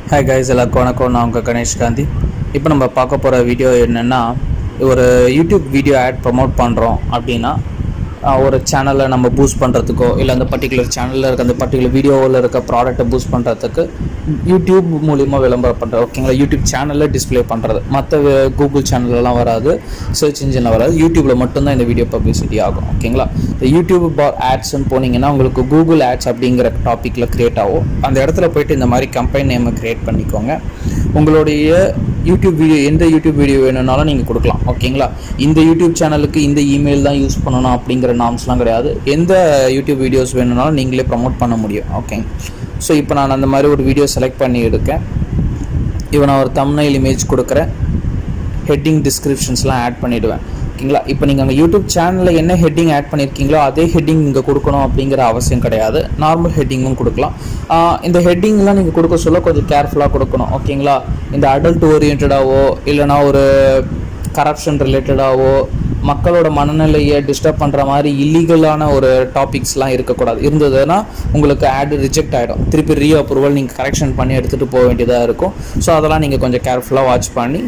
hi guys எல்லாருக்கும் வணக்கம் நான் உங்கள் கணேஷ் காந்தி இப்போ நம்ம பார்க்க போகிற வீடியோ என்னென்னா ஒரு யூடியூப் வீடியோ ஆட் ப்ரமோட் பண்ணுறோம் அப்படின்னா ஆஹ், ஒரு சேனலை நம்ம பூஸ்ட் பண்ணுறதுக்கோ இல்லை அந்த பர்டிகுலர் சேனலில் இருக்க அந்த பர்டிகுலர் வீடியோவில் இருக்க ப்ராடக்ட்டை பூஸ்ட் பண்ணுறதுக்கு யூடியூப் மூலிமா விளம்பரம் பண்ணுறது ஓகேங்களா யூடியூப் சேனலில் டிஸ்ப்ளே பண்ணுறது மற்ற கூகுள் சேனல்லலாம் வராது சர்ச் இன்ஜினில் வராது யூடியூப்பில் மட்டும்தான் இந்த வீடியோ பப்ளிசிட்டி ஆகும் ஓகேங்களா இந்த யூடியூப் பார் ஆட்ஸ்னு போனீங்கன்னா உங்களுக்கு கூகுள் ஆட்ஸ் அப்படிங்கிற டாப்பிக்கில் க்ரியேட் ஆகும் அந்த இடத்துல போயிட்டு இந்த மாதிரி கம்பெனி நேமை க்ரியேட் பண்ணிக்கோங்க உங்களுடைய யூடியூப் வீடியோ எந்த யூடியூப் வீடியோ வேணும்னாலும் நீங்கள் கொடுக்கலாம் ஓகேங்களா இந்த யூடியூப் சேனலுக்கு இந்த இமெயில் தான் யூஸ் பண்ணணும் அப்படிங்கிற நாம்ஸ்லாம் கிடையாது எந்த யூடியூப் வீடியோஸ் வேணும்னாலும் நீங்களே ப்ரமோட் பண்ண முடியும் ஓகேங்க ஸோ இப்போ நான் அந்த மாதிரி ஒரு வீடியோ செலக்ட் பண்ணி எடுக்கேன் இப்போ நான் ஒரு தம்னைல் இமேஜ் கொடுக்குறேன் ஹெட்டிங் டிஸ்கிரிப்ஷன்ஸ்லாம் ஆட் பண்ணிவிடுவேன் ஓகேங்களா இப்போ நீங்கள் அங்கே யூடியூப் சேனலில் என்ன ஹெட்டிங் ஆட் பண்ணியிருக்கீங்களோ அதே ஹெட்டிங் இங்கே கொடுக்கணும் அப்படிங்கிற அவசியம் கிடையாது நார்மல் ஹெட்டிங்கும் கொடுக்கலாம் ஆஹ் இந்த ஹெட்டிங்லாம் நீங்கள் கொடுக்க சொல்ல கொஞ்சம் கேர்ஃபுல்லாக கொடுக்கணும் ஓகேங்களா இந்த அடல்ட் ஓரியன்டாவோ இல்லைனா ஒரு கரப்ஷன் ரிலேட்டடாவோ மக்களோட மனநிலையை டிஸ்டர்ப் பண்ணுற மாதிரி இல்லீகலான ஒரு டாபிக்ஸ்லாம் இருக்கக்கூடாது இருந்ததுன்னா உங்களுக்கு ஆட் ரிஜெக்ட் ஆகிடும் திருப்பி ரீ அப்ரூவல் நீங்கள் கரெக்ஷன் பண்ணி எடுத்துகிட்டு போக வேண்டியதாக இருக்கும் ஸோ அதெல்லாம் நீங்கள் கொஞ்சம் கேர்ஃபுல்லாக வாட்ச் பண்ணி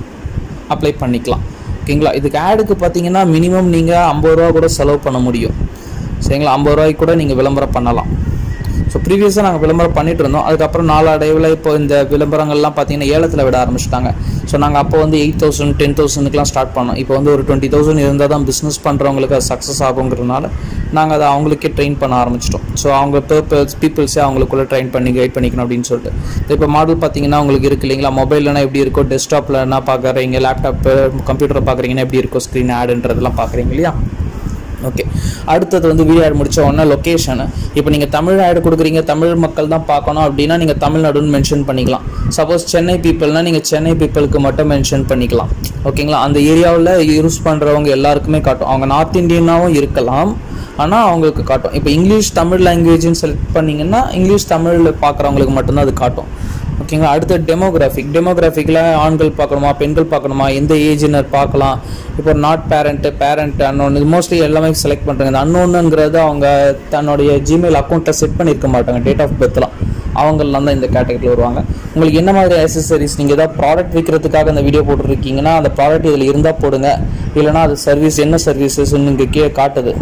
அப்ளை பண்ணிக்கலாம் ஓகேங்களா இதுக்கு ஆடுக்கு பார்த்தீங்கன்னா மினிமம் நீங்கள் ஐம்பது ரூபா கூட செலவு பண்ண முடியும் சரிங்களா ஐம்பது ரூபாய்க்கு கூட நீங்கள் விளம்பரம் பண்ணலாம் ஸோ ப்ரீவியஸாக நாங்கள் விளம்பரம் பண்ணிட்டு இருந்தோம் அதுக்கப்புறம் நாளடைவில் இப்போ இந்த விளம்பரங்கள்லாம் பார்த்தீங்கன்னா ஏலத்தில் விட ஆரம்பிச்சிட்டாங்க ஸோ நாங்கள் அப்போ வந்து எயிட் தௌசண்ட் டென் தௌசண்ட்க்குலாம் ஸ்டார்ட் பண்ணோம் இப்போ வந்து ஒரு டுவெண்ட்டி தௌசண்ட் இருந்தால் தான் பிஸ்னஸ் பண்ணுறவங்களுக்கு அது சக்ஸஸ் ஆகுங்கிறதுனால நாங்கள் அதை அவங்களுக்கே ட்ரெயின் பண்ண ஆரம்பிச்சிட்டோம் ஸோ அவங்க பர்பஸ் பீப்புள்ஸே அவங்களுக்குள்ள ட்ரெயின் பண்ணி கைட் பண்ணிக்கணும் அப்படின்னு சொல்லிட்டு இப்போ மாடல் பார்த்தீங்கன்னா உங்களுக்கு இருக்கு இல்லைங்களா மொபைல்லனா எப்படி இருக்கோ டெஸ்க்டாப்பில் என்ன பார்க்குறீங்க லேப்டாப் கம்ப்யூட்டர் பார்க்குறீங்கன்னா எப்படி இருக்கோ ஸ்க்ரீன் ஆடுன்றதெல்லாம் பார்க்குறீங்க இல்லையா ஓகே அடுத்தது வந்து வீடியோ ஆட் முடிச்ச உடனே லொக்கேஷனு இப்போ நீங்கள் தமிழ் ஆட் கொடுக்குறீங்க தமிழ் மக்கள் தான் பார்க்கணும் அப்படின்னா நீங்கள் தமிழ்நாடுன்னு மென்ஷன் பண்ணிக்கலாம் சப்போஸ் சென்னை பீப்புள்னா நீங்கள் சென்னை பீப்புளுக்கு மட்டும் மென்ஷன் பண்ணிக்கலாம் ஓகேங்களா அந்த ஏரியாவில் யூஸ் பண்ணுறவங்க எல்லாருக்குமே காட்டும் அவங்க நார்த் இந்தியனாகவும் இருக்கலாம் ஆனால் அவங்களுக்கு காட்டும் இப்போ இங்கிலீஷ் தமிழ் லாங்குவேஜ்னு செலக்ட் பண்ணிங்கன்னா இங்கிலீஷ் தமிழில் பார்க்குறவங்களுக்கு மட்டும்தான் அது காட்டும் ஓகேங்களா அடுத்து டெமோகிராஃபிக் டெமோகிராஃபிக்கில் ஆண்கள் பார்க்கணுமா பெண்கள் பார்க்கணுமா எந்த ஏஜினர் பார்க்கலாம் இப்போ நாட் பேரண்ட்டு பேரண்ட் அன்னோன் இது மோஸ்ட்லி எல்லாமே செலக்ட் பண்ணுறாங்க இந்த அன்னோனுங்கிறது அவங்க தன்னுடைய ஜிமெயில் அக்கௌண்ட்டை செட் பண்ணியிருக்க மாட்டாங்க டேட் ஆஃப் பர்த்லாம் அவங்கெல்லாம் தான் இந்த கேட்டகரியில் வருவாங்க உங்களுக்கு என்ன மாதிரி அசசரிஸ் நீங்கள் ஏதாவது ப்ராடக்ட் விற்கிறதுக்காக அந்த வீடியோ போட்டுருக்கீங்கன்னா அந்த ப்ராடக்ட் இதில் இருந்தால் போடுங்க இல்லைனா அது சர்வீஸ் என்ன சர்வீசஸ் இங்கே கீழே காட்டுது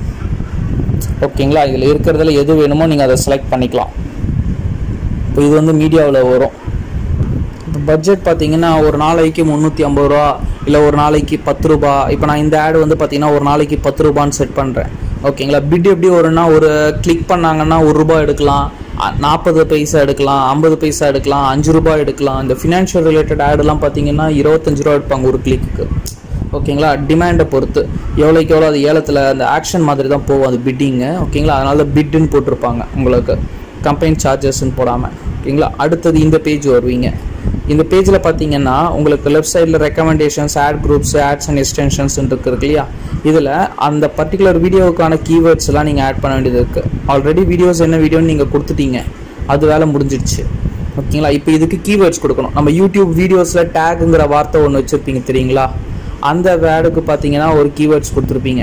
ஓகேங்களா இதில் இருக்கிறதுல எது வேணுமோ நீங்கள் அதை செலக்ட் பண்ணிக்கலாம் இப்போ இது வந்து மீடியாவில் வரும் இப்போ பட்ஜெட் பார்த்தீங்கன்னா ஒரு நாளைக்கு முந்நூற்றி ஐம்பது ரூபா இல்லை ஒரு நாளைக்கு பத்து ரூபா இப்போ நான் இந்த ஆடு வந்து பார்த்தீங்கன்னா ஒரு நாளைக்கு பத்து ரூபான்னு செட் பண்ணுறேன் ஓகேங்களா பிட் எப்படி வரும்னா ஒரு கிளிக் பண்ணாங்கன்னா ஒரு ரூபா எடுக்கலாம் நாற்பது பைசா எடுக்கலாம் ஐம்பது பைசா எடுக்கலாம் அஞ்சு ரூபாய் எடுக்கலாம் இந்த ஃபினான்ஷியல் ரிலேட்டட் ஆடுலாம் பார்த்தீங்கன்னா இருபத்தஞ்சு ரூபா எடுப்பாங்க ஒரு கிளிக்கு ஓகேங்களா டிமாண்டை பொறுத்து எவ்வளோக்கு எவ்வளோ அது ஏலத்தில் அந்த ஆக்ஷன் மாதிரி தான் போகும் அது பிட்டிங்கு ஓகேங்களா அதனால பிட்டுன்னு போட்டிருப்பாங்க உங்களுக்கு கம்பெனி சார்ஜஸ்ன்னு போடாமல் ஓகேங்களா அடுத்தது இந்த பேஜ் வருவீங்க இந்த பேஜில் பார்த்தீங்கன்னா உங்களுக்கு லெஃப்ட் சைடில் recommendations ad groups ads and extensions இருக்கு இருக்கு இல்லையா இதில் அந்த பர்டிகுலர் வீடியோவுக்கான கீவேர்ட்ஸ் எல்லாம் நீங்கள் ஆட் பண்ண வேண்டியது இருக்குது ஆல்ரெடி வீடியோஸ் என்ன வீடியோன்னு நீங்கள் கொடுத்துட்டீங்க அது வேலை முடிஞ்சிடுச்சு ஓகேங்களா இப்போ இதுக்கு கீவேர்ட்ஸ் கொடுக்கணும் நம்ம யூடியூப் வீடியோஸில் டேக்குங்கிற வார்த்தை ஒன்று வச்சுருப்பீங்க தெரியுங்களா அந்த வேர்டுக்கு பார்த்தீங்கன்னா ஒரு கீவேர்ட்ஸ் கொடுத்துருப்பீங்க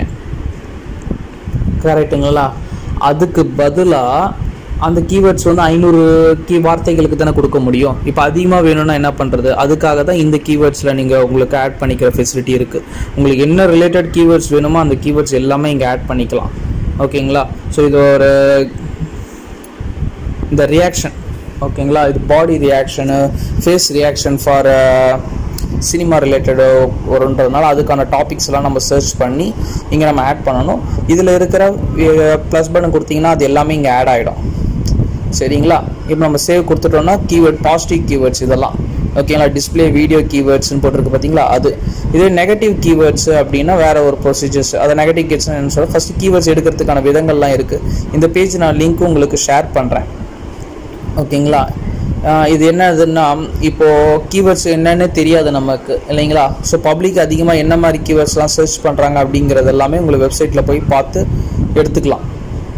கரெக்டுங்களா அதுக்கு பதிலாக அந்த கீவேர்ட்ஸ் வந்து ஐநூறு கீ வார்த்தைகளுக்கு தானே கொடுக்க முடியும் இப்போ அதிகமாக வேணும்னா என்ன பண்ணுறது அதுக்காக தான் இந்த கீவேர்ட்ஸில் நீங்கள் உங்களுக்கு ஆட் பண்ணிக்கிற ஃபெசிலிட்டி இருக்குது உங்களுக்கு என்ன ரிலேட்டட் கீவேர்ட்ஸ் வேணுமோ அந்த கீவேர்ட்ஸ் எல்லாமே இங்கே ஆட் பண்ணிக்கலாம் ஓகேங்களா ஸோ இது ஒரு இந்த ரியாக்ஷன் ஓகேங்களா இது body reaction face reaction for cinema related வருன்றதுனால அதுக்கான டாபிக்ஸ்லாம் நம்ம சர்ச் பண்ணி இங்கே நம்ம ஆட் பண்ணணும் இதில் இருக்கிற ப்ளஸ் பட்டன் கொடுத்தீங்கன்னா அது எல்லாமே இங்கே ஆட் ஆகிடும் சரிங்களா இப்போ நம்ம சேவ் கொடுத்துட்டோம்னா கீவேர்ட் பாசிட்டிவ் கீவேர்ட்ஸ் இதெல்லாம் ஓகேங்களா டிஸ்பிளே வீடியோ கீவேர்ட்ஸ்னு போட்டிருக்கு பார்த்தீங்களா அது இதே நெகட்டிவ் கீவேர்ட்ஸ் அப்படின்னா வேற ஒரு ப்ரொசீஜர்ஸ் அதை நெகட்டிவ் கீவேர்ட்ஸ் என்ன சொல்ல ஃபர்ஸ்ட் கீவேர்ட்ஸ் எடுக்கிறதுக்கான விதங்கள்லாம் இருக்குது இந்த பேஜ் நான் லிங்க் உங்களுக்கு ஷேர் பண்ணுறேன் ஓகேங்களா ஆஹ் இது என்னதுன்னா இப்போ கீவேர்ட்ஸ் என்னன்னு தெரியாது நமக்கு இல்லைங்களா ஸோ பப்ளிக் அதிகமாக என்ன மாதிரி கீவேர்ட்ஸ்லாம் சர்ச் பண்ணுறாங்க அப்படிங்கிறது எல்லாமே உங்களுக்கு வெப்சைட்டில் போய் பார்த்து எடுத்துக்கலாம்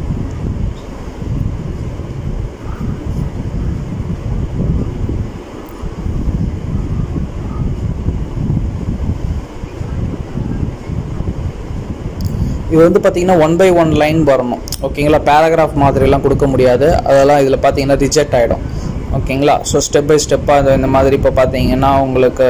இது வந்து பார்த்தீங்கன்னா ஒன் பை ஒன் லைன் வரணும் ஓகேங்களா பேராகிராஃப் மாதிரிலாம் கொடுக்க முடியாது அதெல்லாம் இதில் பார்த்தீங்கன்னா ரிஜெக்ட் ஆகிடும் ஓகேங்களா ஸோ ஸ்டெப் பை ஸ்டெப்பாக இந்த மாதிரி இப்போ பார்த்தீங்கன்னா உங்களுக்கு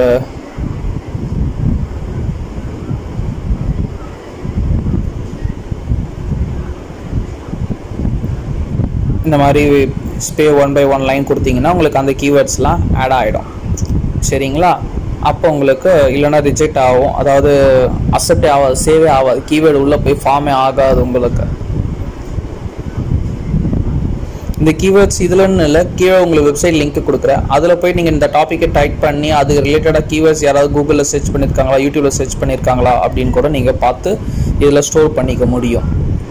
இந்த மாதிரி ஸ்பே ஒன் பை ஒன் லைன் கொடுத்தீங்கன்னா உங்களுக்கு அந்த கீவேர்ட்ஸ்லாம் ஆட் ஆகிடும் சரிங்களா அப்போ உங்களுக்கு இல்லைன்னா ரிஜெக்ட் ஆகும் அதாவது அக்செப்டே ஆகாது சேவே ஆகாது கீவேர்டு உள்ளே போய் ஃபார்மே ஆகாது உங்களுக்கு இந்த கீவேர்ட்ஸ் இதுலன்னு இல்லை கீழே உங்களுக்கு வெப்சைட் லிங்க் கொடுக்குறேன் அதில் போய் நீங்கள் இந்த டாப்பிக்கை டைப் பண்ணி அது ரிலேட்டடாக கீவேர்ட்ஸ் யாராவது கூகுளில் சர்ச் பண்ணியிருக்காங்களா யூடியூப்பில் சர்ச் பண்ணியிருக்காங்களா அப்படின்னு கூட நீங்கள் பார்த்து இதில் ஸ்டோர் பண்ணிக்க முடியும்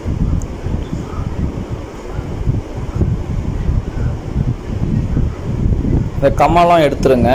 இந்த கம்மாலாம் எடுத்துருங்க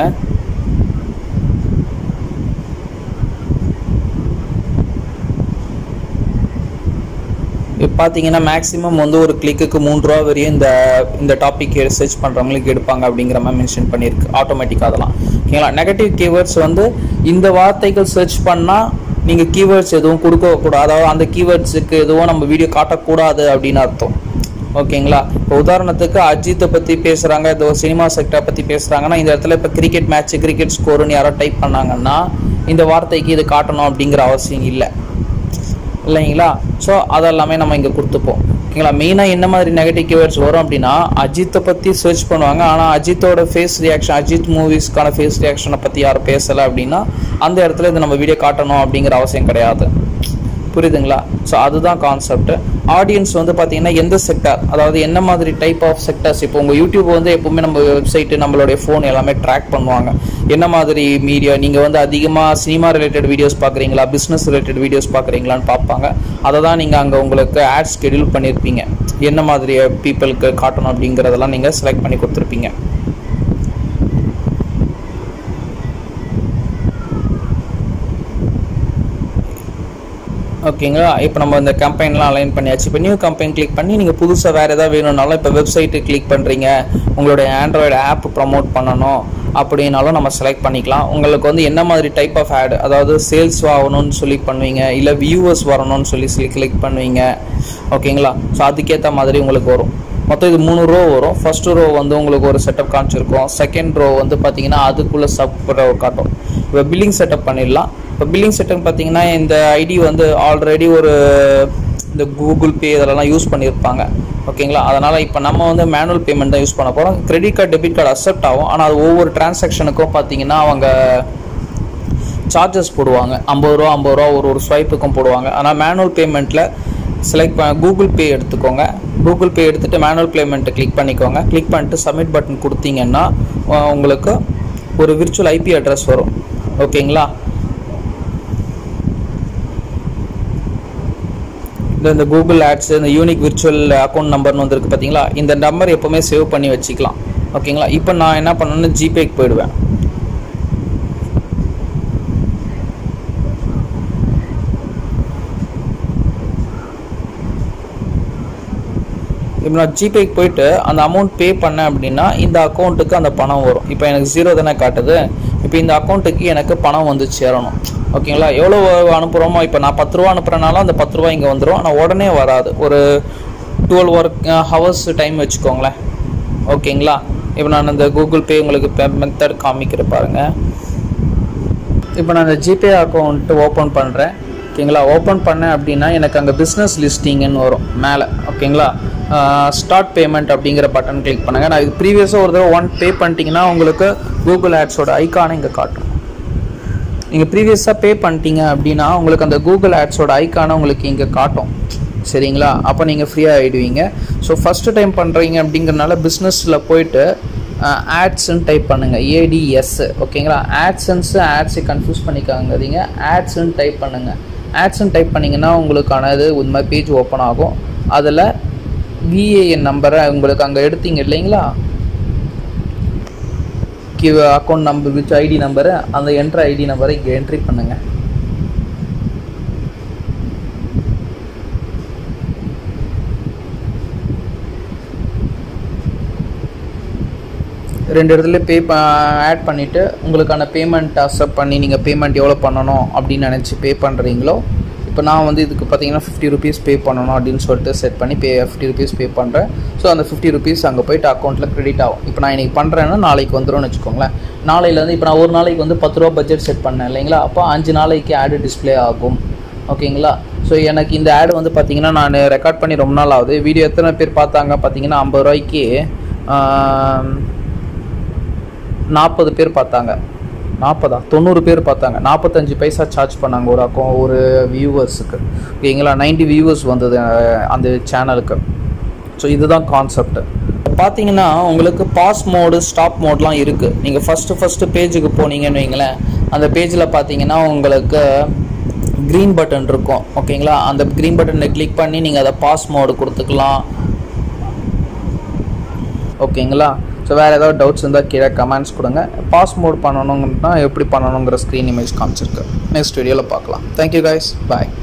இப்போ பார்த்தீங்கன்னா மேக்ஸிமம் வந்து ஒரு கிளிக்குக்கு மூணு ரூபா வரையும் இந்த இந்த டாபிக் சர்ச் பண்ணுறவங்களுக்கு எடுப்பாங்க அப்படிங்கிற மாதிரி மென்ஷன் பண்ணியிருக்கு ஆட்டோமேட்டிக்காக அதெல்லாம் ஓகேங்களா நெகட்டிவ் கீவேர்ட்ஸ் வந்து இந்த வார்த்தைகள் சர்ச் பண்ணால் நீங்கள் கீவேர்ட்ஸ் எதுவும் கொடுக்கக்கூடாது அதாவது அந்த கீவேர்ட்ஸுக்கு எதுவும் நம்ம வீடியோ காட்டக்கூடாது அப்படின்னு அர்த்தம் ஓகேங்களா இப்போ உதாரணத்துக்கு அஜித்தை பற்றி பேசுகிறாங்க இந்த சினிமா செக்டரை பற்றி பேசுகிறாங்கன்னா இந்த இடத்துல இப்போ கிரிக்கெட் மேட்ச் கிரிக்கெட் ஸ்கோருன்னு யாரோ டைப் பண்ணாங்கன்னா இந்த வார்த்தைக்கு இது காட்டணும் அப்படிங்கிற அவசியம் இல்லை இல்லைங்களா ஸோ அதெல்லாமே நம்ம இங்கே கொடுத்துப்போம் ஓகேங்களா மெயினாக என்ன மாதிரி நெகட்டிவ் கீவேர்ட்ஸ் வரும் அப்படின்னா அஜித்தை பற்றி சர்ச் பண்ணுவாங்க ஆனால் அஜித்தோட ஃபேஸ் ரியாக்ஷன் அஜித் மூவிஸ்க்கான ஃபேஸ் ரியாக்ஷனை பற்றி யாரும் பேசலை அப்படின்னா அந்த இடத்துல இது நம்ம வீடியோ காட்டணும் அப்படிங்கிற அவசியம் கிடையாது புரியுதுங்களா ஸோ அதுதான் கான்செப்ட் ஆடியன்ஸ் வந்து பார்த்தீங்கன்னா எந்த செக்டர் அதாவது என்ன மாதிரி டைப் ஆஃப் செக்டர்ஸ் இப்போ உங்கள் யூடியூப் வந்து எப்பவுமே நம்ம வெப்சைட்டு நம்மளுடைய ஃபோன் எல்லாமே ட்ராக் பண்ணுவாங்க என்ன மாதிரி மீடியா நீங்கள் வந்து அதிகமாக சினிமா ரிலேட்டட் வீடியோஸ் பார்க்குறீங்களா பிஸ்னஸ் ரிலேட்டட் வீடியோஸ் பார்க்குறீங்களான்னு பார்ப்பாங்க அதை தான் நீங்கள் அங்கே உங்களுக்கு ஆட் ஸ்கெடியூல் பண்ணியிருப்பீங்க என்ன மாதிரி பீப்புளுக்கு காட்டணும் அப்படிங்கிறதெல்லாம் நீங்கள் செலக்ட் பண்ணி கொடுத்துருப்பீங்க ஓகேங்களா இப்போ நம்ம இந்த கம்பெனிலாம் அலைன் பண்ணியாச்சு இப்போ நியூ கம்பெனி கிளிக் பண்ணி நீங்கள் புதுசாக வேறு ஏதாவது வேணும்னாலும் இப்போ வெப்சைட்டு கிளிக் பண்ணுறீங்க உங்களுடைய ஆண்ட்ராய்டு ஆப் ப்ரமோட் பண்ணணும் அப்படின்னாலும் நம்ம செலக்ட் பண்ணிக்கலாம் உங்களுக்கு வந்து என்ன மாதிரி டைப் ஆஃப் ஆட் அதாவது சேல்ஸ் ஆகணும்னு சொல்லி பண்ணுவீங்க இல்லை வியூவர்ஸ் வரணும்னு சொல்லி சொல்லி கிளிக் பண்ணுவீங்க ஓகேங்களா ஸோ அதுக்கேற்ற மாதிரி உங்களுக்கு வரும் மொத்தம் இது மூணு ரோ வரும் ஃபர்ஸ்ட் ரோ வந்து உங்களுக்கு ஒரு செட்டப் காமிச்சிருக்கும் செகண்ட் ரோ வந்து பார்த்தீங்கன்னா அதுக்குள்ளே சப் ரோ காட்டும் இப்போ பில்லிங் செட்டப் பண்ணிடலாம் இப்போ பில்லிங் செட்டப் பார்த்தீங்கன்னா இந்த ஐடி வந்து ஆல்ரெடி ஒரு இந்த கூகுள் பே இதெல்லாம் யூஸ் பண்ணியிருப்பாங்க ஓகேங்களா அதனால் இப்போ நம்ம வந்து மேனுவல் பேமெண்ட் தான் யூஸ் பண்ண போகிறோம் credit card debit card accept ஆகும் ஆனால் அது ஒவ்வொரு டிரான்சாக்ஷனுக்கும் பார்த்தீங்கன்னா அவங்க சார்ஜஸ் போடுவாங்க ஐம்பது ரூபா ஐம்பது ரூபா ஒரு ஒரு ஸ்வைப்புக்கும் போடுவாங்க ஆனால் மேனுவல் பேமெண்ட்டில் செலக்ட் பண்ண கூகுள் பே எடுத்துக்கோங்க கூகுள் பே எடுத்துகிட்டு மேனுவல் பேமெண்ட்டை கிளிக் பண்ணிக்கோங்க கிளிக் பண்ணிட்டு சப்மிட் பட்டன் கொடுத்தீங்கன்னா அஹ், உங்களுக்கு ஒரு விர்ச்சுவல் ஐபி அட்ரஸ் வரும் ஓகேங்களா இந்த இந்த கூகுள் ஆட்ஸ் இந்த யூனிக் விர்ச்சுவல் அக்கௌண்ட் நம்பர்னு வந்திருக்கு பார்த்தீங்களா இந்த நம்பர் எப்போவுமே சேவ் பண்ணி வச்சுக்கலாம் ஓகேங்களா இப்போ நான் என்ன பண்ணணும்னு ஜிபேக்கு போயிடுவேன் இப்போ நான் ஜிபேக்கு போயிட்டு அந்த அமௌண்ட் பே பண்ணேன் அப்படின்னா இந்த அக்கௌண்ட்டுக்கு அந்த பணம் வரும் இப்போ எனக்கு ஜீரோ தானே காட்டுது இப்போ இந்த அக்கௌண்ட்டுக்கு எனக்கு பணம் வந்து சேரணும் ஓகேங்களா எவ்வளோ அனுப்புகிறோமோ இப்போ நான் பத்து ரூபா அனுப்புகிறனால அந்த பத்து ரூபா இங்கே வந்துடும் ஆனால் உடனே வராது ஒரு டுவெல் ஒர்க் ஹவர்ஸ் டைம் வச்சுக்கோங்களேன் ஓகேங்களா இப்போ நான் இந்த கூகுள் பே உங்களுக்கு மெத்தட் காமிக்கிற பாருங்கள் இப்போ நான் இந்த ஜிபே அக்கௌண்ட்டு ஓப்பன் பண்ணுறேன் ஓகேங்களா ஓப்பன் பண்ணேன் அப்படின்னா எனக்கு அங்கே பிஸ்னஸ் லிஸ்டிங்னு வரும் மேலே ஓகேங்களா ஸ்டார்ட் பேமெண்ட் அப்படிங்கிற பட்டன் கிளிக் பண்ணுங்க நான் இது ப்ரீவியஸாக ஒரு தடவை ஒன் பே பண்ணிட்டீங்கன்னா உங்களுக்கு கூகுள் ஆட்ஸோட ஐக்கானை இங்கே காட்டும் நீங்கள் ப்ரீவியஸாக பே பண்ணிட்டீங்க அப்படின்னா உங்களுக்கு அந்த கூகுள் ஆட்ஸோட ஐக்கானை உங்களுக்கு இங்கே காட்டும் சரிங்களா அப்போ நீங்கள் ஃப்ரீயாக ஆகிடுவீங்க ஸோ ஃபஸ்ட்டு டைம் பண்ணுறீங்க அப்படிங்கிறனால பிஸ்னஸில் போயிட்டு ஆட்ஸ்ன்னு டைப் பண்ணுங்கள் ஏடிஎஸ் ஓகேங்களா ஆட்ஸன்ஸு ஆட்ஸை கன்ஃபியூஸ் பண்ணிக்காங்கிறீங்க ஆட்ஸ்ன்னு டைப் பண்ணுங்கள் ஆட்ஸ்ன்னு டைப் பண்ணிங்கன்னா உங்களுக்கானது இந்த மாதிரி பேஜ் ஓப்பன் ஆகும் அதில் விஏஎன் நம்பரை உங்களுக்கு அங்கே எடுத்தீங்க இல்லைங்களா give account number which ID number அந்த என்ட்ரு ஐடி நம்பரை இங்கே என்ட்ரி பண்ணுங்கள் ரெண்டு இடத்துல பே ஆட் பண்ணிவிட்டு உங்களுக்கான பேமெண்ட் அக்செப்ட் பண்ணி நீங்கள் பேமெண்ட் எவ்வளோ பண்ணணும் அப்படின்னு நினச்சி பே பண்ணுறீங்களோ இப்போ நான் வந்து இதுக்கு பார்த்தீங்கன்னா ஃபிஃப்டி ருபீஸ் பே பண்ணணும் அப்படின்னு சொல்லிட்டு செட் பண்ணி பே ஃபிஃப்டி ருபீஸ் பே பண்ணுறேன் ஸோ அந்த ஃபிஃப்டி ருபீஸ் அங்கே போயிட்டு அக்கௌண்ட்டில் கிரெடிட் ஆகும் இப்போ நான் இன்றைக்கி பண்ணுறேன்னா நாளைக்கு வந்துடும்னு வச்சுக்கோங்களேன் நாளையிலேருந்து இப்போ நான் ஒரு நாளைக்கு வந்து பத்து ரூபா பட்ஜெட் செட் பண்ணேன் இல்லைங்களா அப்போ அஞ்சு நாளைக்கு ஆடு டிஸ்ப்ளே ஆகும் ஓகேங்களா ஸோ எனக்கு இந்த ஆடு வந்து பார்த்தீங்கன்னா நான் ரெக்கார்ட் பண்ணி ரொம்ப நாள் ஆகுது வீடியோ எத்தனை பேர் பார்த்தாங்க பார்த்தீங்கன்னா ஐம்பது ரூபாய்க்கு நாற்பது பேர் பார்த்தாங்க நாற்பதா தொண்ணூறு பேர் பார்த்தாங்க நாற்பத்தஞ்சு பைசா சார்ஜ் பண்ணாங்க ஒரு அக்கௌ ஒரு வியூவர்ஸுக்கு ஓகேங்களா நைன்டி வியூவர்ஸ் வந்தது அஹ், அந்த சேனலுக்கு ஸோ இதுதான் கான்செப்ட் பார்த்தீங்கன்னா உங்களுக்கு பாஸ் மோடு ஸ்டாப் மோட்லாம் இருக்குது நீங்கள் ஃபஸ்ட்டு ஃபஸ்ட்டு பேஜுக்கு போனீங்கன்னு வைங்களேன் அந்த பேஜில் பார்த்தீங்கன்னா உங்களுக்கு க்ரீன் பட்டன் இருக்கும் ஓகேங்களா அந்த க்ரீன் பட்டனை கிளிக் பண்ணி நீங்கள் அதை பாஸ் மோடு கொடுத்துக்கலாம் ஓகேங்களா ஸோ வேறு ஏதாவது டவுட்ஸ் இருந்தால் கீழே கமெண்ட்ஸ் கொடுங்க பாஸ் மோட் பண்ணணுங்கன்னா எப்படி பண்ணணுங்கிற ஸ்க்ரீன் இமேஜ் காமிச்சிருக்கு நெக்ஸ்ட் வீடியோவில் பார்க்கலாம் தேங்க்யூ கைஸ் பாய்